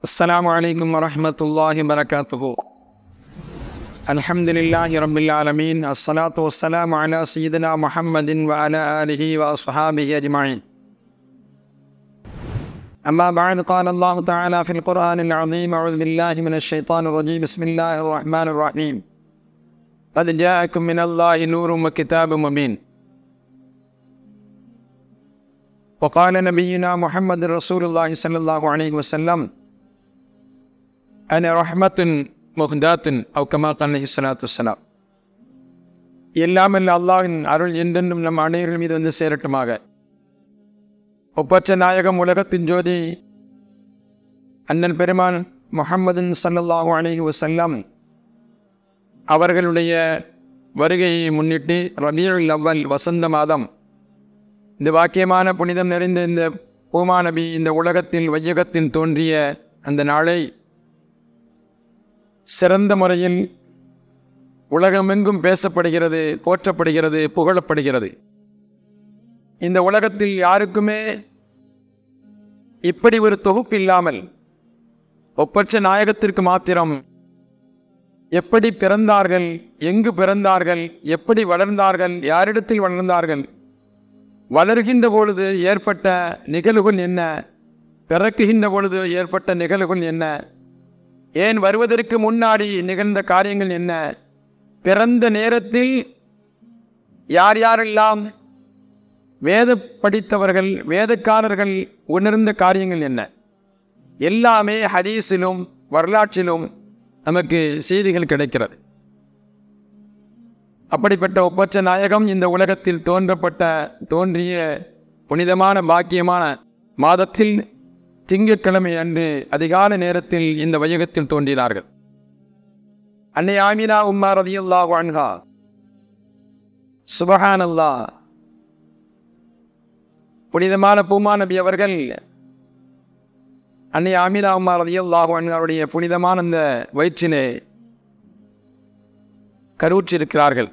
السلام عليكم ورحمة الله وبركاته الحمد لله رب العالمين الصلاة والسلام على سيدنا محمد وعلى آله وأصحابه أجمعين أما بعد قال الله تعالى في القرآن العظيم أعوذ بالله من الشيطان الرجيم بسم الله الرحمن الرحيم قد جاءكم من الله نور وكتاب مبين وقال نبينا محمد رسول الله صلى الله عليه وسلم أنا رحمة مهدات أو كما قال عليه الصلاة والسلام எல்லாமல் அல்லாஹின் அருள் என்றென்றும் நம் அனைவர்கள் மீது வந்து சேரட்டுமாக ஒப்பற்ற நாயகம் உலகத்தின் ஜோதி அண்ணன் பெருமான் முஹம்மதின் சல்லல்லாஹு அலைஹி வசல்லம் அவர்களுடைய வருகையை முன்னிட்டு ரபியுல் அவ்வல் வசந்த மாதம் இந்த வாக்கியமான புனிதம் நிறைந்த இந்த பூமாநபி இந்த உலகத்தில் வையகத்தில் தோன்றிய அந்த நாளை சிறந்த முறையில் உலகமெங்கும் பேசப்படுகிறது போற்றப்படுகிறது புகழப்படுகிறது இந்த உலகத்தில் யாருக்குமே இப்படி ஒரு தொகுப்பு இல்லாமல் ஒப்பற்ற நாயகத்திற்கு மாத்திரம் எப்படி பிறந்தார்கள் எங்கு பிறந்தார்கள் எப்படி வளர்ந்தார்கள் யாரிடத்தில் வளர்ந்தார்கள் வளர்கின்ற பொழுது ஏற்பட்ட நிகழ்வுகள் என்ன பிறக்குகின்ற பொழுது ஏற்பட்ட நிகழ்வுகள் என்ன ஏன் வருவதற்கு முன்னாடி நிகழ்ந்த காரியங்கள் என்ன பிறந்த நேரத்தில் யார் யாரெல்லாம் வேத படித்தவர்கள் வேதக்காரர்கள் உணர்ந்த காரியங்கள் என்ன எல்லாமே ஹதீஸிலும் வரலாற்றிலும் நமக்கு செய்திகள் கிடைக்கிறது அப்படிப்பட்ட ஒப்பற்ற நாயகம் இந்த உலகத்தில் தோன்றப்பட்ட தோன்றிய புனிதமான பாக்கியமான மாதத்தில் திங்கட்கிழமை அன்று அதிகால நேரத்தில் இந்த வையகத்தில் தோன்றினார்கள் அன்னை ஆமினா உம்மா ரதியுல்லாஹு அன்ஹா சுபஹானல்லா புனிதமான பூமா நபி அவர்கள் அன்னை ஆமினா உம்மா ரதியுல்லாஹு அன்ஹாவுடைய புனிதமான அந்த வயிற்றிலே கருவுற்றிருக்கிறார்கள்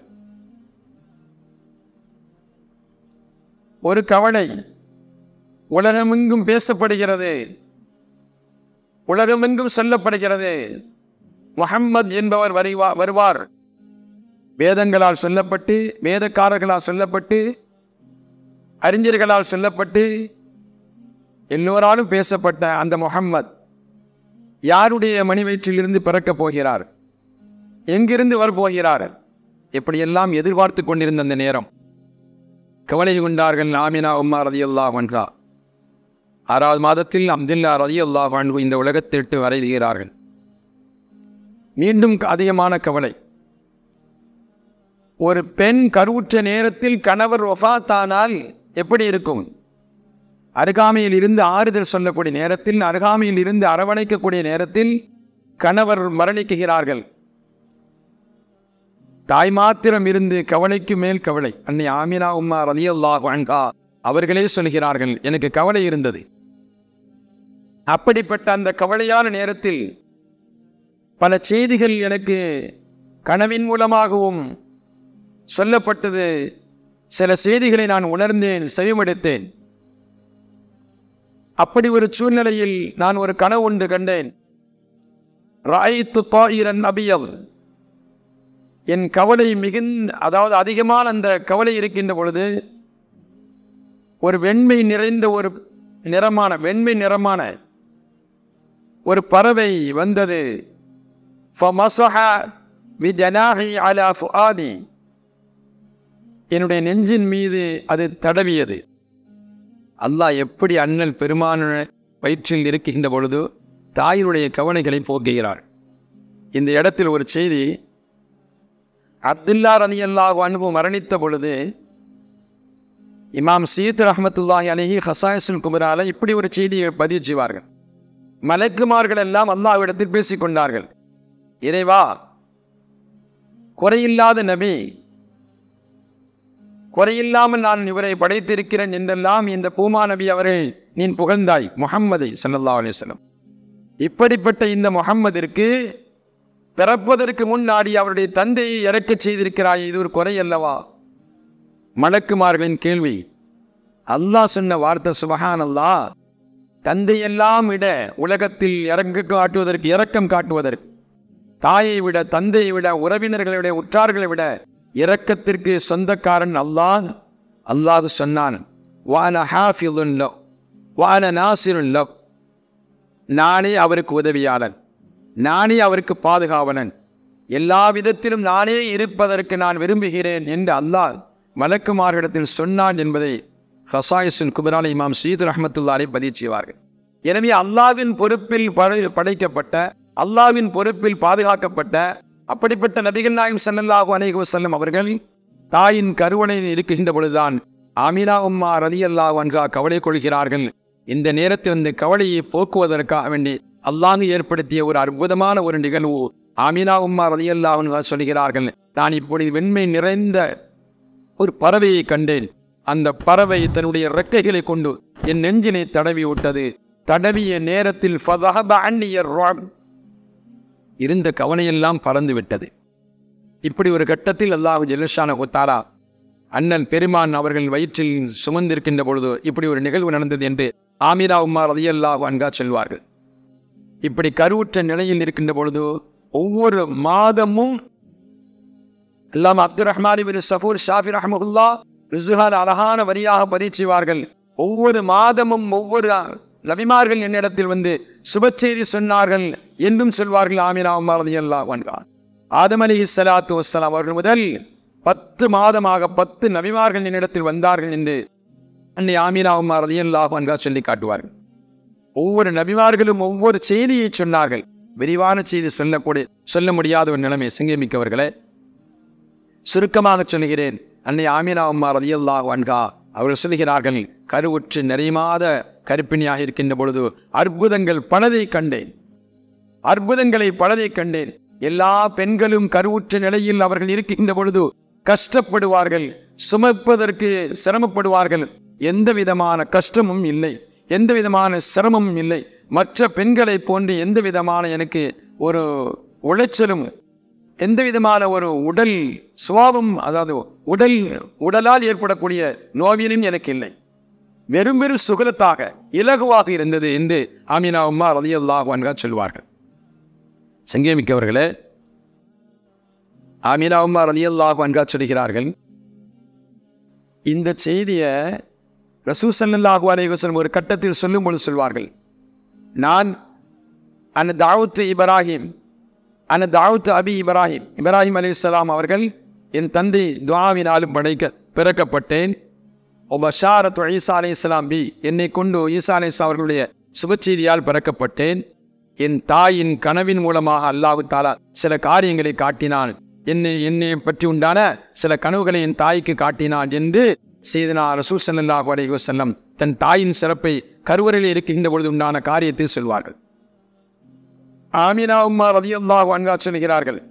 ஒரு கவலை உலகமெங்கும் பேசப்படுகிறது உலகமெங்கும் சொல்லப்படுகிறது முஹம்மத் என்பவர் வருவா வருவார் வேதங்களால் சொல்லப்பட்டு வேதக்காரர்களால் சொல்லப்பட்டு அறிஞர்களால் சொல்லப்பட்டு எல்லோராலும் பேசப்பட்ட அந்த முஹம்மத் யாருடைய மணி வயிற்றிலிருந்து பிறக்கப் போகிறார் எங்கிருந்து வரப்போகிறார் எப்படியெல்லாம் எதிர்பார்த்து கொண்டிருந்த அந்த நேரம் கவலை கொண்டார்கள் ஆமினா உம்மா ரதி அல்லாஹ் வன்ஹா ஆறாவது மாதத்தில் அப்துல்லா ரதி அல்லாஹ் வன்ஹு இந்த உலகத்திட்டு வரைகிறார்கள் மீண்டும் அதிகமான கவலை ஒரு பெண் கருவுற்ற நேரத்தில் கணவர் ஒஃபாத்தானால் எப்படி இருக்கும் அருகாமையில் இருந்து ஆறுதல் சொல்லக்கூடிய நேரத்தில் அருகாமையில் இருந்து அரவணைக்கக்கூடிய நேரத்தில் கணவர் மரணிக்குகிறார்கள் தாய் மாத்திரம் இருந்து கவலைக்கு மேல் கவலை அன்னை ஆமினா உம்மா ரலியல்லாஹு அன்ஹா அவர்களே சொல்கிறார்கள் எனக்கு கவலை இருந்தது அப்படிப்பட்ட அந்த கவலையான நேரத்தில் பல செய்திகள் எனக்கு கனவின் மூலமாகவும் சொல்லப்பட்டது சில செய்திகளை நான் உணர்ந்தேன் செவிமடுத்தேன் அப்படி ஒரு சூழ்நிலையில் நான் ஒரு கனவு ஒன்று கண்டேன் ராயித்து தாயிரன் அபியல் என் கவலை மிகுந்த அதாவது அதிகமான அந்த கவலை இருக்கின்ற பொழுது ஒரு வெண்மை நிறைந்த ஒரு நிறமான வெண்மை நிறமான ஒரு பறவை வந்தது என்னுடைய நெஞ்சின் மீது அது தடவியது அல்லாஹ் எப்படி அண்ணல் பெருமான வயிற்றில் இருக்கின்ற பொழுது தாயினுடைய கவலைகளை போக்குகிறார் இந்த இடத்தில் ஒரு செய்தி அப்துல்லா ரதி அல்லாஹு அன்பு மரணித்த பொழுது இமாம் சீத் ரஹமத்துல்லாஹி அலஹி ஹசாயசுல் குமரால இப்படி ஒரு செய்தியை பதிவு செய்வார்கள் மலக்குமார்கள் எல்லாம் அல்லாவிடத்தில் பேசிக்கொண்டார்கள் இறைவா குறையில்லாத நபி குறையில்லாமல் நான் இவரை படைத்திருக்கிறேன் என்றெல்லாம் இந்த பூமா நபி அவர்கள் நீ புகழ்ந்தாய் முகம்மதை சல்லா அலிஸ்லம் இப்படிப்பட்ட இந்த முகம்மதிற்கு பிறப்பதற்கு முன்னாடி அவருடைய தந்தையை இறக்கச் செய்திருக்கிறாய் இது ஒரு குறை அல்லவா மலக்குமார்களின் கேள்வி அல்லாஹ் சொன்ன வார்த்தை சுபஹான் அல்லாஹ் தந்தையெல்லாம் விட உலகத்தில் இறங்கு காட்டுவதற்கு இரக்கம் காட்டுவதற்கு தாயை விட தந்தையை விட உறவினர்களை விட உற்றார்களை விட இரக்கத்திற்கு சொந்தக்காரன் அல்லாஹ் அல்லாஹ் சொன்னான் வான ஹாஃபிலுன் லவ் வான நாசிருன் லவ் நானே அவருக்கு உதவியாளன் நானே அவருக்கு பாதுகாவலன் எல்லா விதத்திலும் நானே இருப்பதற்கு நான் விரும்புகிறேன் என்று அல்லாஹ் மலக்குமார்களிடத்தில் சொன்னான் என்பதை ஹசாயிசுன் குபரான இமாம் சீது ரஹமத்துல்லாரை பதிவு செய்வார்கள் எனவே அல்லாவின் பொறுப்பில் படை படைக்கப்பட்ட அல்லாவின் பொறுப்பில் பாதுகாக்கப்பட்ட அப்படிப்பட்ட நபிகள் நாயம் ஸல்லல்லாஹு அலைஹி வஸல்லம் அவர்கள் தாயின் கருவணையில் இருக்கின்ற பொழுதுதான் ஆமினா உம்மா ரதி அல்லாஹ் அன்கா கவலை கொள்கிறார்கள் இந்த நேரத்தில் இந்த கவலையை போக்குவதற்காக வேண்டி அல்லாஹ் ஏற்படுத்திய ஒரு அற்புதமான ஒரு நிகழ்வு ஆமினா உம்மா ரதி அல்லாஹ் சொல்கிறார்கள் நான் இப்பொழுது வெண்மை நிறைந்த ஒரு பறவையை கண்டேன் அந்த பறவை தன்னுடைய ரெக்கைகளை கொண்டு என் நெஞ்சினை தடவி விட்டது தடவிய நேரத்தில் ஃபதஹப அன்னிய ருஅப். இருந்த கவனையெல்லாம் பறந்து விட்டது இப்படி ஒரு கட்டத்தில் அல்லாஹ் ஜெலுஷான ஒத்தாரா அண்ணன் பெருமான் அவர்கள் வயிற்றில் சுமந்திருக்கின்ற பொழுது இப்படி ஒரு நிகழ்வு நடந்தது என்று ஆமிரா உம்மா ரலியல்லாஹு அன்கா சொல்வார்கள் இப்படி கருவுற்ற நிலையில் இருக்கின்ற பொழுது ஒவ்வொரு மாதமும் அல்லாம் அப்துல் ரஹ்மான் பின் சஃபூர் ஷாஃபி ரஹமுல்லா ரிசுஹான் அழகான வரியாக பதிவு செய்வார்கள் ஒவ்வொரு மாதமும் ஒவ்வொரு நபிமார்கள் என்னிடத்தில் வந்து சுப செய்தி சொன்னார்கள் என்றும் சொல்வார்கள் ஆமினா உமார் அல்லா வன்கான் ஆதம் அலி சலாத்து வசலாம் அவர்கள் முதல் பத்து மாதமாக பத்து நபிமார்கள் என்னிடத்தில் வந்தார்கள் என்று அன்னை ஆமீனா உமார் ரலியல்லாஹு அன்ஹா சொல்லி காட்டுவார்கள் ஒவ்வொரு நபிமார்களும் ஒவ்வொரு செய்தியை சொன்னார்கள் விரிவான செய்தி சொல்லக்கூடிய சொல்ல முடியாத ஒரு நிலைமை சிங்கமிக்கவர்களே சுருக்கமாக சொல்கிறேன் அன்னை ஆமீனா உம்மா ரலியல்லாஹு அன்ஹா அவர்கள் சொல்கிறார்கள் கருவுற்று நிறைமாத கருப்பிணியாக இருக்கின்ற பொழுது அற்புதங்கள் பலதை கண்டேன் அற்புதங்களை பலதை கண்டேன் எல்லா பெண்களும் கருவுற்ற நிலையில் அவர்கள் இருக்கின்ற பொழுது கஷ்டப்படுவார்கள் சுமப்பதற்கு சிரமப்படுவார்கள் எந்த விதமான கஷ்டமும் இல்லை எந்த விதமான சிரமமும் இல்லை மற்ற பெண்களைப் போன்று எந்த விதமான எனக்கு ஒரு உளைச்சலும் எந்த விதமான ஒரு உடல் சுவாபம் அதாவது உடல் உடலால் ஏற்படக்கூடிய நோவியனும் எனக்கு இல்லை வெறும் வெறும் சுகலத்தாக இலகுவாக இருந்தது என்று ஆமீனா உம்மா ரலியல்லாஹு அன்ஹா சொல்வார்கள் சங்கேமிக்கவர்களே ஆமீனா உம்மா ரலியல்லாஹு அன்ஹா சொல்கிறார்கள் இந்த செய்தியை ரசூ ஸல்லல்லாஹு அலைஹி வஸல்லம் ஒரு கட்டத்தில் சொல்லும்பொழுது சொல்வார்கள் நான் அந்த தாவூத் இப்ராஹிம் அந்த தாவூத் அபி இப்ராஹிம் இப்ராஹிம் அலைஹிஸ்ஸலாம் அவர்கள் என் தந்தை துவாவினாலும் படைக்க பிறக்கப்பட்டேன் ஒபஷாரத் ஈசா அலி இஸ்லாம் பி என்னை கொண்டு ஈசா அலி அவர்களுடைய சுபச்செய்தியால் பிறக்கப்பட்டேன் என் தாயின் கனவின் மூலமாக அல்லாஹு தாலா சில காரியங்களை காட்டினான் என்னை என்னை பற்றி உண்டான சில கனவுகளை என் தாய்க்கு காட்டினான் என்று செய்தனா ரசூல் ஸல்லல்லாஹு அலைஹி வஸல்லம் தன் தாயின் சிறப்பை கருவறையில் இருக்கின்ற பொழுது உண்டான காரியத்தை சொல்வார்கள் ஆமினா உம்மா ரதியல்லாஹு அன்ஹா சொல்கிறார்கள்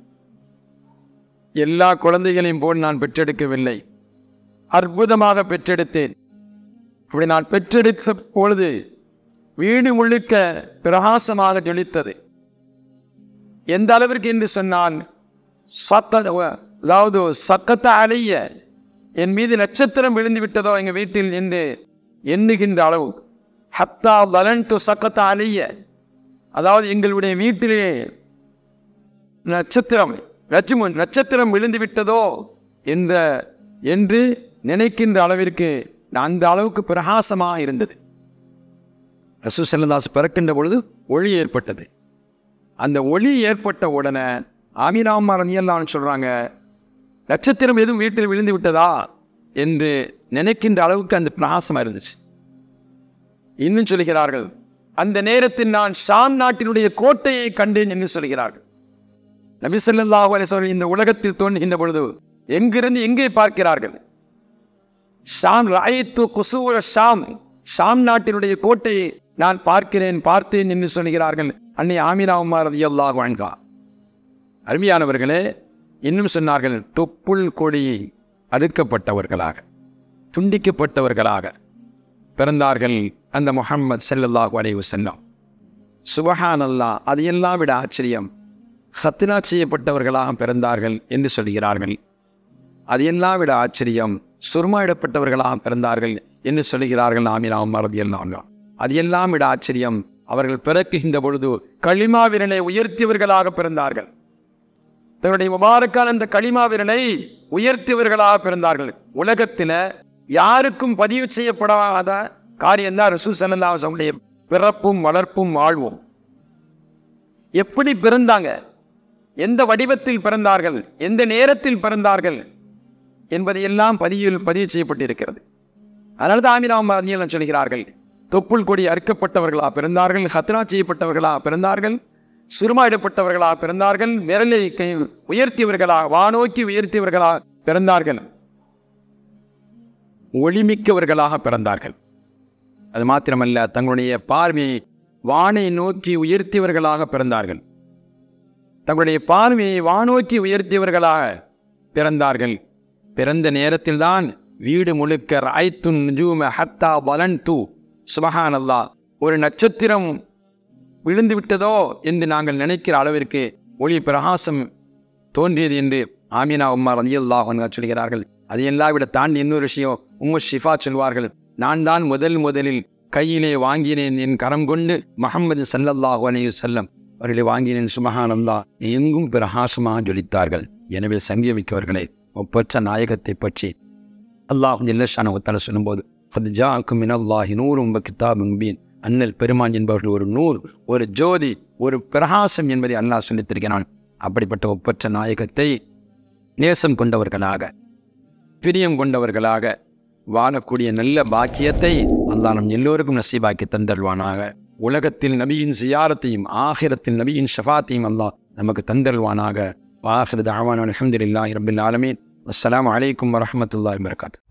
எல்லா குழந்தைகளையும் போல் நான் பெற்றெடுக்கவில்லை அற்புதமாக பெற்றெடுத்தேன் அப்படி நான் பெற்றெடுத்த பொழுது வீடு முழுக்க பிரகாசமாக ஜொலித்தது எந்த அளவிற்கு என்று சொன்னால் சத்த அதாவது சக்கத்த அலைய என் மீது நட்சத்திரம் விழுந்து விட்டதோ எங்கள் வீட்டில் என்று எண்ணுகின்ற அளவு ஹத்தா லலன் டு சக்கத்த அலைய அதாவது எங்களுடைய வீட்டிலே நட்சத்திரம் ரஜ்மு நட்சத்திரம் விழுந்து விட்டதோ என்ற என்று நினைக்கின்ற அளவிற்கு அந்த அளவுக்கு பிரகாசமாக இருந்தது ரசூ செல்லதாஸ் பிறக்கின்ற பொழுது ஒளி ஏற்பட்டது அந்த ஒளி ஏற்பட்ட உடனே ஆமீனாமா ரனியல்லான்னு சொல்கிறாங்க நட்சத்திரம் எதுவும் வீட்டில் விழுந்து விட்டதா என்று நினைக்கின்ற அளவுக்கு அந்த பிரகாசமாக இருந்துச்சு இன்னும் சொல்கிறார்கள் அந்த நேரத்தில் நான் ஷாம் நாட்டினுடைய கோட்டையை கண்டேன் என்று சொல்கிறார்கள் நபி ஸல்லல்லாஹு அலைஹி வஸல்லம் இந்த உலகத்தில் தோன்றுகின்ற பொழுது எங்கிருந்து எங்கே பார்க்கிறார்கள் ஷாம் ராயத்து குசூர ஷாம் ஷாம் நாட்டினுடைய கோட்டையை நான் பார்க்கிறேன் பார்த்தேன் என்று சொல்கிறார்கள் அன்னை ஆமினா உமார் ரலியல்லாஹு அன்ஹா அருமையானவர்களே இன்னும் சொன்னார்கள் தொப்புள் கொடியை அறுக்கப்பட்டவர்களாக துண்டிக்கப்பட்டவர்களாக பிறந்தார்கள் அந்த முஹம்மது ஸல்லல்லாஹு அலைஹி வஸல்லம் சுபஹான் அல்லா அது எல்லாம் விட ஆச்சரியம் ஹத்னா செய்யப்பட்டவர்களாக பிறந்தார்கள் என்று சொல்கிறார்கள் அது எல்லாம் விட ஆச்சரியம் சுர்மாயிடப்பட்டவர்களாக பிறந்தார்கள் என்று சொல்கிறார்கள் ஆமீனா மறதி எல்லாம் அது எல்லாம் விட ஆச்சரியம் அவர்கள் பிறக்குகின்ற பொழுது களிமா விரலை உயர்த்தியவர்களாக பிறந்தார்கள் தன்னுடைய முபாரக்கான அந்த களிமா விரலை உயர்த்தியவர்களாக பிறந்தார்கள் உலகத்தில் யாருக்கும் பதிவு செய்யப்படாத காரியம்தான் ரசூ சல்லாசனுடைய பிறப்பும் வளர்ப்பும் வாழ்வும் எப்படி பிறந்தாங்க எந்த வடிவத்தில் பிறந்தார்கள் எந்த நேரத்தில் பிறந்தார்கள் என்பதையெல்லாம் பதிவில் பதிவு செய்யப்பட்டிருக்கிறது அதனால தான் ஆமிராம் அறிஞர்கள் சொல்கிறார்கள் தொப்புள் கொடி அறுக்கப்பட்டவர்களா பிறந்தார்கள் ஹத்ரா செய்யப்பட்டவர்களா பிறந்தார்கள் சுருமாயிடப்பட்டவர்களா பிறந்தார்கள் விரலை கை உயர்த்தியவர்களா வானோக்கி உயர்த்தியவர்களா பிறந்தார்கள் ஒளிமிக்கவர்களாக பிறந்தார்கள் அது மாத்திரமல்ல தங்களுடைய பார்வையை வானை நோக்கி உயர்த்தியவர்களாக பிறந்தார்கள் தங்களுடைய பார்வையை வானோக்கி உயர்த்தியவர்களாக பிறந்தார்கள் பிறந்த நேரத்தில்தான் வீடு முழுக்க ராய்த்துன் நுஜூம ஹத்தா வலன் தூ சுபஹானல்லா ஒரு நட்சத்திரம் விழுந்து விட்டதோ என்று நாங்கள் நினைக்கிற அளவிற்கு ஒளி பிரகாசம் தோன்றியது என்று ஆமீனா உம்மா ரலியல்லாஹு அன்ஹா சொல்கிறார்கள் அதையெல்லாம் விட தாண்டி இன்னொரு விஷயம் உம்மு ஷிஃபா சொல்வார்கள் நான் தான் முதல் முதலில் கையிலே வாங்கினேன் என் கரம் கொண்டு முகமது சல்லல்லாஹு அலைஹி செல்லம் அவர்களை வாங்கினேன் சுமஹானல்லா எங்கும் பிரகாசமாக ஜொலித்தார்கள் எனவே சங்கமிக்கவர்களை ஒப்பற்ற நாயகத்தை பற்றி அல்லாஹ் ஜில்லஷான ஒத்தலை சொல்லும்போது அது ஜாக்கும் மினல்லாஹி நூறும் கிதாப் முபீன் அண்ணல் பெருமான் என்பவர்கள் ஒரு நூறு ஒரு ஜோதி ஒரு பிரகாசம் என்பதை அல்லாஹ் சொல்லித்திருக்கிறான் அப்படிப்பட்ட ஒப்பற்ற நாயகத்தை நேசம் கொண்டவர்களாக பிரியம் கொண்டவர்களாக வாழக்கூடிய நல்ல பாக்கியத்தை அல்லாஹ் நம் எல்லோருக்கும் நசீபாக்கி தந்தருவானாக உலகத்தில் நபியின் சியாரத்தையும் ஆகிரத்தில் நபியின் ஷஃபாத்தையும் அல்லாஹ் நமக்கு தந்தருவானாக வாஹிர தாவான அலமதுல்லாஹி ரபில் ஆலமீன் அஸ்ஸலாமு அலைக்கும் வரஹமத்துல்லாஹி வரகாத்து